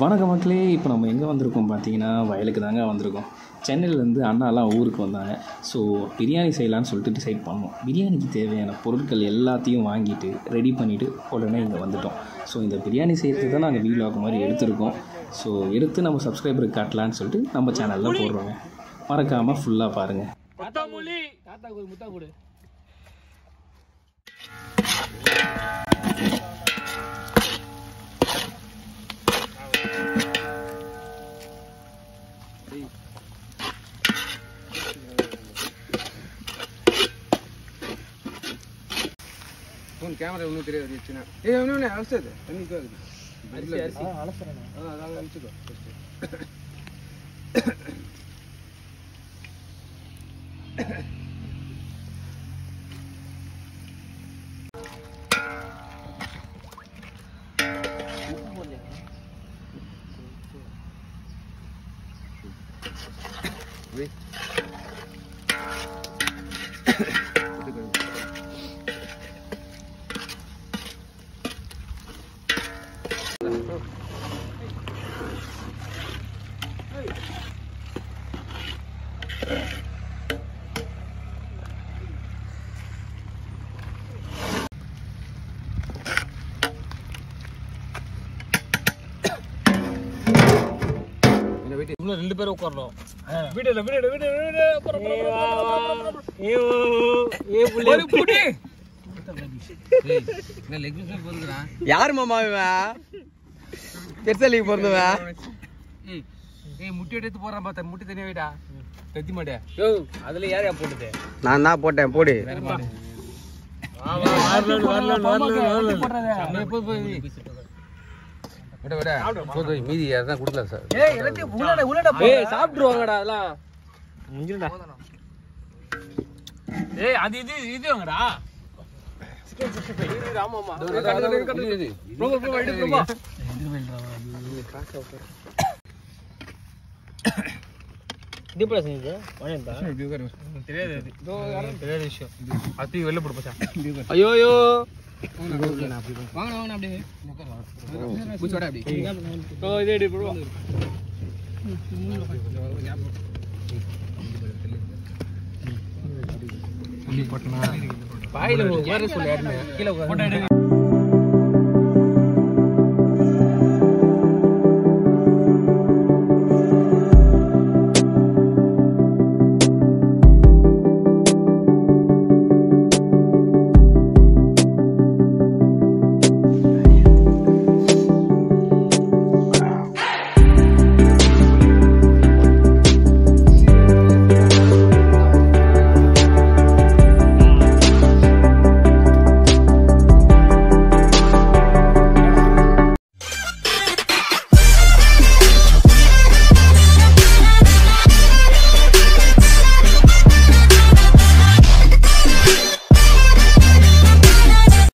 வணக்கம் மக்களே இப்போ நம்ம எங்கே வந்திருக்கோம் பார்த்தீங்கன்னா வயலுக்கு தாங்க வந்திருக்கோம் சென்னையிலேருந்து அண்ணாலாம் ஊருக்கு வந்தாங்க ஸோ பிரியாணி செய்யலான்னு சொல்லிட்டு டிசைட் பண்ணோம் பிரியாணிக்கு தேவையான பொருட்கள் எல்லாத்தையும் வாங்கிட்டு ரெடி பண்ணிவிட்டு உடனே இங்கே வந்துட்டோம் ஸோ இந்த பிரியாணி செய்கிறது தான் நாங்கள் வீலாக் மாதிரி எடுத்திருக்கோம் ஸோ எடுத்து நம்ம சப்ஸ்கிரைபருக்கு காட்டலான்னு சொல்லிட்டு நம்ம சேனலில் போடுறோங்க மறக்காமல் ஃபுல்லாக பாருங்கள் ஃபோன் கேமரா ஒன்றும் தெரியாது வச்சுனா ஏய் ஒன்று ஒன்று அவசது தண்ணி தான் இருக்குது அதான் அதான் அழிச்சுக்கோ ஃபஸ்ட்டு இந்த வெயிட் இன்னும் ரெண்டு பேரும் உட்காரணும் வீடியோல வீடியோல வீடியோ வீடியோ இந்த லெக் பீஸ் போதுங்கிறான் யார் மாமா இவன் பெருசலிக்கு பிறந்தவன் ஏய் ஏய் முட்டி எடுத்து போறான் பார்த்தா முட்டி தனியா வைடா கத்தி மாட்டே யோ அதுல யாரையா போட்டுது நான் தான் போட்டேன் போடு வேற மாடு எப்போ போய் விட விட போதும் மீதி யாரும் கொடுக்கல சார் ஏய் எல்லாத்தையும் உள்ளட உள்ளட ஏய் சாப்பிட்டுருவாங்கடா அதெல்லாம் முடிஞ்சிருடா ஏய் அது இது இது வாங்கடா ஆமாமா இது எப்படி செஞ்சது வாங்கிட்டா தெரியாது அது தெரியாத விஷயம் அது வெளில போடு பச்சா ஐயோ ஐயோ வாங்க வாங்க அப்படியே பூச்சோட அப்படி ஓ இது எடு போடுவா வாயில உட்கார சொல்லு யாருமே கீழே உட்காரு